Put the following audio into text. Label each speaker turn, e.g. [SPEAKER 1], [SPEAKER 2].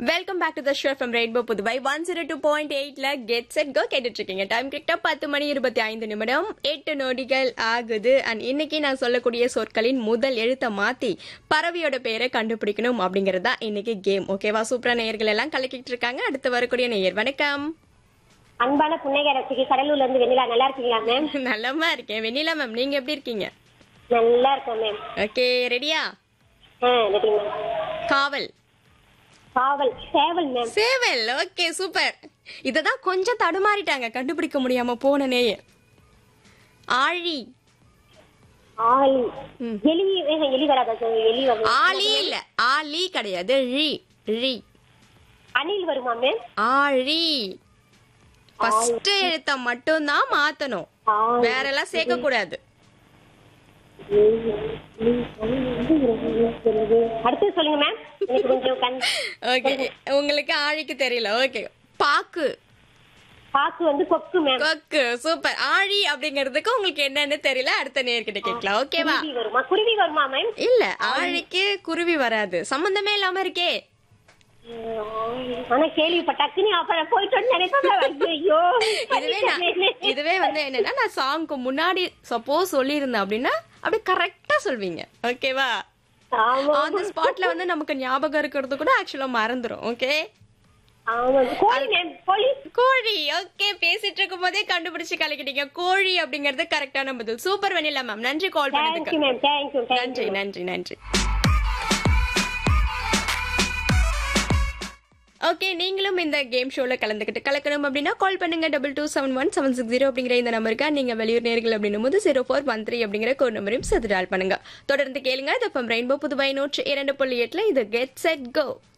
[SPEAKER 1] Welcome back to the show from rainbow Puduvai one zero two point எயிட்ல get set go கேட்டுட்டு இருக்கீங்க time கரெக்டா பத்து மணி இருபத்தி ஐந்து நிமிடம் எட்டு நொடிகள் ஆகுது அண்ட் இன்னைக்கு நான் சொல்லக்கூடிய சொற்களின் முதல் எழுத்தை மாத்தி பறவையோட பெயரை கண்டுபிடிக்கணும் அப்படிங்கறது தான் இன்னைக்கு கேம் ஓகேவா சூப்பரா நேயர்கள் எல்லாம் கலக்கிட்டு இருக்காங்க அடுத்து வரக்கூடிய நேயர் வணக்கம்
[SPEAKER 2] அன்பான புன்னகை ரசிகை கடலூர்ல இருந்து வெண்ணிலா நல்லா இருக்கீங்களா மேம்
[SPEAKER 1] நல்லமா இருக்கேன் வெண்ணிலா மேம் நீங்க எப்படி இருக்கீங்க
[SPEAKER 2] நல்லா இருக்கோம் மேம்
[SPEAKER 1] ஓகே ரெடியா
[SPEAKER 2] ஆ ரெடி மேம்
[SPEAKER 1] காவல்
[SPEAKER 2] காவல் சேவல் மேம்
[SPEAKER 1] சேவல் ஓகே சூப்பர் இததான் கொஞ்சம் தடுமாறிட்டாங்க கண்டுபிடிக்க முடியாம போன நேயர் ஆழி
[SPEAKER 2] ஆளி
[SPEAKER 1] ம்.
[SPEAKER 2] எலி ஏங்க, எலி வராதா சார் எலி வரும்
[SPEAKER 1] ஆலி இல்ல ஆலி கிடையாது ழி ழி
[SPEAKER 2] அணில் வருமா மேம்
[SPEAKER 1] ஆழி ஃபர்ஸ்ட் எழுத்த மட்டும் தான் மாத்தணும்
[SPEAKER 2] ஆளி.
[SPEAKER 1] வேற எல்லாம் சேர்க்க கூடாது
[SPEAKER 2] அடுத்து சொல்லுங்க மேம் எனக்கு கொஞ்சம் கண்
[SPEAKER 1] ஓகே உங்களுக்கு ஆழிக்கு தெரியல ஓகே பாக்கு
[SPEAKER 2] பாக்கு வந்து கொக்கு மேம்
[SPEAKER 1] கொக்கு சூப்பர் ஆழி அப்படிங்கிறதுக்கு உங்களுக்கு என்னன்னு தெரியல அடுத்த நேர்கிட்ட கேட்கலாம் ஓகேவா
[SPEAKER 2] குருவி வருமா குருவி வருமா மேம்
[SPEAKER 1] இல்ல ஆழிக்கு குருவி வராது சம்பந்தமே இல்லாம இருக்கே
[SPEAKER 2] ஆனா கேள்விப்பட்ட டக்குனு அப்புறம் போயிட்டு நினைப்பேன் ஐயோ
[SPEAKER 1] இதுவே நான் இதுவே வந்து என்னன்னா நான் சாங்க்கு முன்னாடி சப்போஸ் சொல்லியிருந்தேன் அப்படின்னா அப்படியே கரெக்டா சொல்வீங்க ஓகேவா
[SPEAKER 2] ஆமா
[SPEAKER 1] ஆன் த ஸ்பாட்ல வந்து நமக்கு ஞாபகம் இருக்கிறது கூட ஆக்சுவலா மறந்துரும் ஓகே
[SPEAKER 2] ஆமா கோழி மேம் கோழி
[SPEAKER 1] கோழி ஓகே பேசிட்டு இருக்கும் போதே கண்டுபிடிச்சு கலக்கிட்டீங்க கோழி அப்படிங்கறது கரெக்டான பதில் சூப்பர் வெண்ணிலா மேம் நன்றி கால் பண்ணதுக்கு
[SPEAKER 2] தேங்க்யூ மேம் தேங்க்யூ
[SPEAKER 1] நன்றி நன்றி நன்றி ஓகே நீங்களும் இந்த கேம் ஷோல கலந்துக்கிட்டு கலக்கணும் அப்படின்னா கால் பண்ணுங்க double two seven one seven six zero அப்படிங்கிற இந்த நம்பருக்கு நீங்க வெளியூர் நேர்கள் அப்படின்னும் போது ஜீரோ ஃபோர் ஒன் த்ரீ அப்படிங்கிற கோட் நம்பரையும் சேர்த்து டால் பண்ணுங்க தொடர்ந்து கேளுங்க இது ரெயின்போ புதுவை நூற்று இரண்டு புள்ளி எட்டுல இது கெட் செட் கோ